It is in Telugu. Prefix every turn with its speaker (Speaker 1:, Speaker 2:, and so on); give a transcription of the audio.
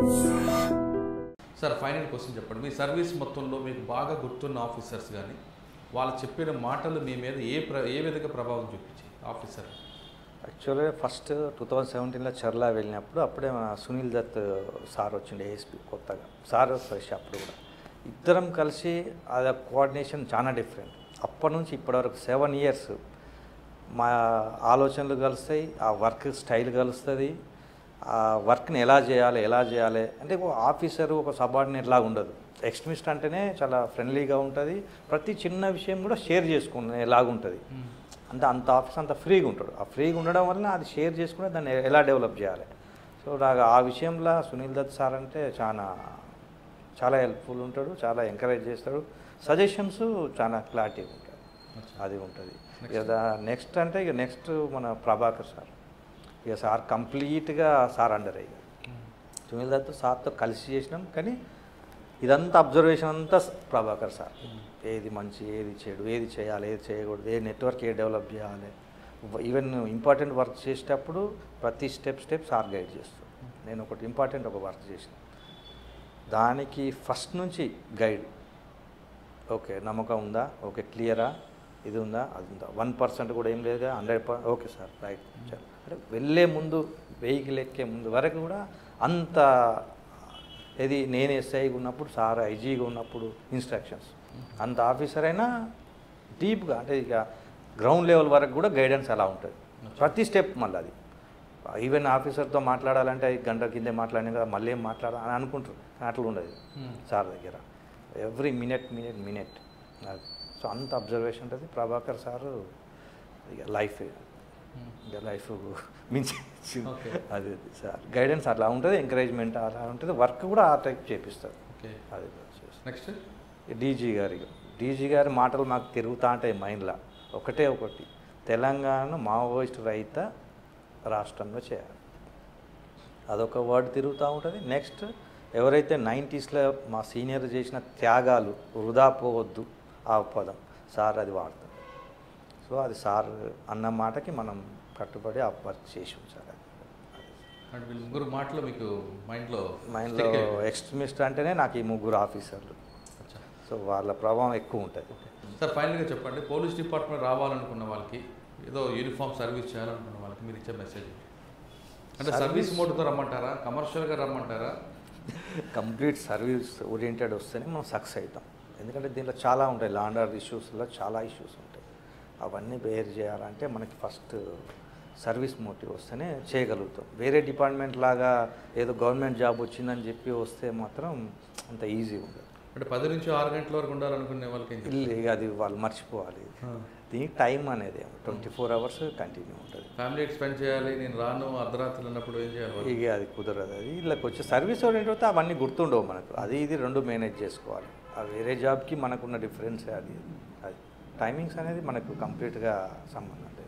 Speaker 1: సార్ ఫైనల్ క్వశ్చన్ చెప్పండి మీ సర్వీస్ మొత్తంలో మీకు బాగా గుర్తున్న ఆఫీసర్స్ కానీ వాళ్ళు చెప్పిన మాటలు మీ మీద ఏ ప్ర ఏ విధంగా ప్రభావం చూపించాయి ఆఫీసర్
Speaker 2: యాక్చువల్గా ఫస్ట్ టూ థౌజండ్ సెవెంటీన్లో చర్లా వెళ్ళినప్పుడు అప్పుడే మన సునీల్ దత్ సార్ వచ్చిండే ఏఎస్పీ కొత్తగా సార్ ఫ్రెష్ అప్పుడు కూడా ఇద్దరం కలిసి అది కోఆర్డినేషన్ చాలా డిఫరెంట్ అప్పటి నుంచి ఇప్పటివరకు సెవెన్ ఇయర్స్ మా ఆలోచనలు కలుస్తాయి ఆ వర్క్ స్టైల్ కలుస్తుంది ఆ వర్క్ని ఎలా చేయాలి ఎలా చేయాలి అంటే ఒక ఆఫీసరు ఒక సబార్డినేట్ లాగా ఉండదు ఎక్స్ట్రీమిస్ట్ అంటేనే చాలా ఫ్రెండ్లీగా ఉంటుంది ప్రతి చిన్న విషయం కూడా షేర్ చేసుకునేలాగా ఉంటుంది అంటే అంత ఆఫీస్ అంత ఫ్రీగా ఉంటాడు ఆ ఫ్రీగా ఉండడం వల్ల అది షేర్ చేసుకుని దాన్ని ఎలా డెవలప్ చేయాలి సో నాకు ఆ విషయంలో సునీల్ దత్ సార్ అంటే చాలా చాలా హెల్ప్ఫుల్ ఉంటాడు చాలా ఎంకరేజ్ చేస్తాడు సజెషన్స్ చాలా క్లారిటీ ఉంటుంది అది ఉంటుంది ఇక నెక్స్ట్ అంటే ఇక నెక్స్ట్ మన ప్రభాకర్ సార్ ఇక సార్ కంప్లీట్గా సార్ అండర్ ఇక సునీల్ దత్ సార్తో కలిసి చేసినాం కానీ ఇదంతా అబ్జర్వేషన్ అంతా ప్రభాకర్ సార్ ఏది మంచి ఏది చెడు ఏది చేయాలి ఏది చేయకూడదు ఏ నెట్వర్క్ ఏ డెవలప్ చేయాలి ఈవెన్ ఇంపార్టెంట్ వర్క్ చేసేటప్పుడు ప్రతి స్టెప్ స్టెప్ సార్ గైడ్ చేస్తాడు నేను ఒకటి ఇంపార్టెంట్ ఒక వర్క్ చేసిన దానికి ఫస్ట్ నుంచి గైడ్ ఓకే నమ్మకం ఉందా ఓకే క్లియరా ఇది ఉందా అది ఉందా వన్ పర్సెంట్ కూడా ఏం లేదుగా hundred per okay sir right చలో అంటే వెళ్ళే ముందు వెహికల్ ఎక్కే ముందు వరకు కూడా అంత ఇది నేను ఎస్ఐగా ఉన్నప్పుడు సార్ ఐజీగా ఉన్నప్పుడు ఇన్స్ట్రక్షన్స్ అంత ఆఫీసర్ అయినా డీప్గా అంటే ఇక గ్రౌండ్ లెవెల్ వరకు కూడా గైడెన్స్ అలా ఉంటుంది ప్రతి స్టెప్ మళ్ళీ అది ఈవెన్ ఆఫీసర్తో మాట్లాడాలంటే ఐదు గంటల కిందే మాట్లాడినా కదా మళ్ళీ ఏం మాట్లాడాలి అని అనుకుంటారు కానీ అట్లా ఉండదు సార్ దగ్గర ఎవ్రీ మినిట్ మినిట్ మినిట్ అది సో అంత అబ్జర్వేషన్ ఉంటుంది ప్రభాకర్ సారు ఇక లైఫ్ ఇక లైఫ్ మించి
Speaker 1: Okay.
Speaker 2: అది అది సార్ గైడెన్స్ అట్లా ఉంటుంది ఎంకరేజ్మెంట్ అలా ఉంటుంది వర్క్ కూడా ఆ టైప్ చేపిస్తారు
Speaker 1: ఓకే
Speaker 2: అది చేస్తారు.
Speaker 1: నెక్స్ట్
Speaker 2: డీజీ గారి డీజీ గారి మాటలు మాకు తిరుగుతూ ఉంటాయి మైండ్లో ఒకటే ఒకటి తెలంగాణ మావోయిస్ట్ రహిత రాష్ట్రంలో చేయాలి అదొక వర్డ్ తిరుగుతూ ఉంటుంది నెక్స్ట్ ఎవరైతే నైంటీస్లో మా సీనియర్ చేసిన త్యాగాలు వృధా పోవద్దు ఆ పదం సార్ అది వాడతారు సో అది సార్ అన్న మాటకి మనం కట్టుబడి ఆ వర్క్ చేసి ఉంచాలి
Speaker 1: అంటే వీళ్ళు ముగ్గురు మాటలు మీకు మైండ్లో
Speaker 2: మైండ్లో ఎక్స్ట్రీమిస్ట్ అంటేనే నాకు ఈ ముగ్గురు ఆఫీసర్లు సో వాళ్ళ ప్రభావం ఎక్కువ ఉంటుంది
Speaker 1: సార్ ఫైనల్గా చెప్పండి పోలీస్ డిపార్ట్మెంట్ రావాలనుకున్న వాళ్ళకి ఏదో యూనిఫామ్ సర్వీస్ చేయాలనుకున్న వాళ్ళకి మీరు ఇచ్చే మెసేజ్ అంటే సర్వీస్ మోడ్తో రమ్మంటారా కమర్షియల్గా రమ్మంటారా
Speaker 2: కంప్లీట్ సర్వీస్ ఓరియంటెడ్ వస్తేనే మనం సక్సెస్ అవుతాం ఎందుకంటే దీంట్లో చాలా ఉంటాయి లాండ్ ఆర్డర్ ఇష్యూస్లో చాలా ఇష్యూస్ ఉంటాయి అవన్నీ బేర్ చేయాలంటే మనకి ఫస్ట్ సర్వీస్ మోటివ్ వస్తేనే చేయగలుగుతాం వేరే డిపార్ట్మెంట్ లాగా ఏదో గవర్నమెంట్ జాబ్ వచ్చిందని చెప్పి వస్తే మాత్రం అంత ఈజీ ఉండదు
Speaker 1: అంటే పది నుంచి ఆరు గంటల వరకు ఉండాలనుకునే వాళ్ళకి ఏం చెప్తారు?
Speaker 2: ఇల్లు ఇక అది వాళ్ళు మర్చిపోవాలి దీనికి టైం అనేది ట్వంటీ ఫోర్ అవర్స్ కంటిన్యూ ఉంటుంది
Speaker 1: ఫ్యామిలీ స్పెండ్ చేయాలి నేను రాను అర్ధరాత్రులు అన్నప్పుడు ఏం చేయాలి వాళ్ళు?
Speaker 2: ఇక అది కుదరదు అది వీళ్ళకి వచ్చే సర్వీస్ ఓరియంట్ అయితే అవన్నీ గుర్తుండవు మనకు అది ఇది రెండు మేనేజ్ చేసుకోవాలి ఆ వేరే జాబ్కి మనకున్న డిఫరెన్స్ అది అది టైమింగ్స్ అనేది మనకు కంప్లీట్గా సంబంధం లేదు